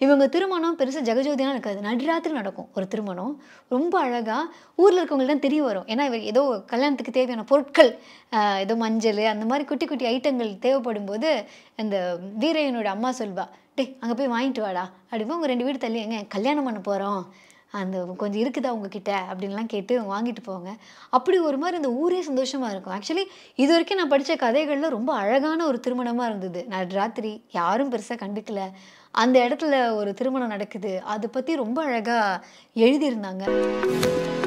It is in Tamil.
இவங்க திருமணம் பெருசாக ஜெகஜோதியாக இருக்காது நடுராத்திரி நடக்கும் ஒரு திருமணம் ரொம்ப அழகாக ஊரில் இருக்கவங்களுக்கு தான் தெரிய வரும் ஏன்னா இவர் ஏதோ கல்யாணத்துக்கு தேவையான பொருட்கள் ஆஹ் ஏதோ மஞ்சள் அந்த மாதிரி குட்டி குட்டி ஐட்டங்கள் தேவைப்படும் போது இந்த வீரையனோட அம்மா சொல்வா டேய் அங்கே போய் வாங்கிட்டு வாடா அப்படிப்போ அவங்க ரெண்டு வீடு தள்ளி எங்க கல்யாணம் பண்ண போகிறோம் அந்த கொஞ்சம் இருக்குதா உங்ககிட்ட அப்படின்லாம் கேட்டு வாங்கிட்டு போவாங்க அப்படி ஒரு மாதிரி இந்த ஊரே சந்தோஷமாக இருக்கும் ஆக்சுவலி இது வரைக்கும் நான் படித்த கதைகளில் ரொம்ப அழகான ஒரு திருமணமாக இருந்தது நான் ராத்திரி யாரும் பெருசாக கண்டுக்கல அந்த இடத்துல ஒரு திருமணம் நடக்குது அதை பற்றி ரொம்ப அழகாக எழுதியிருந்தாங்க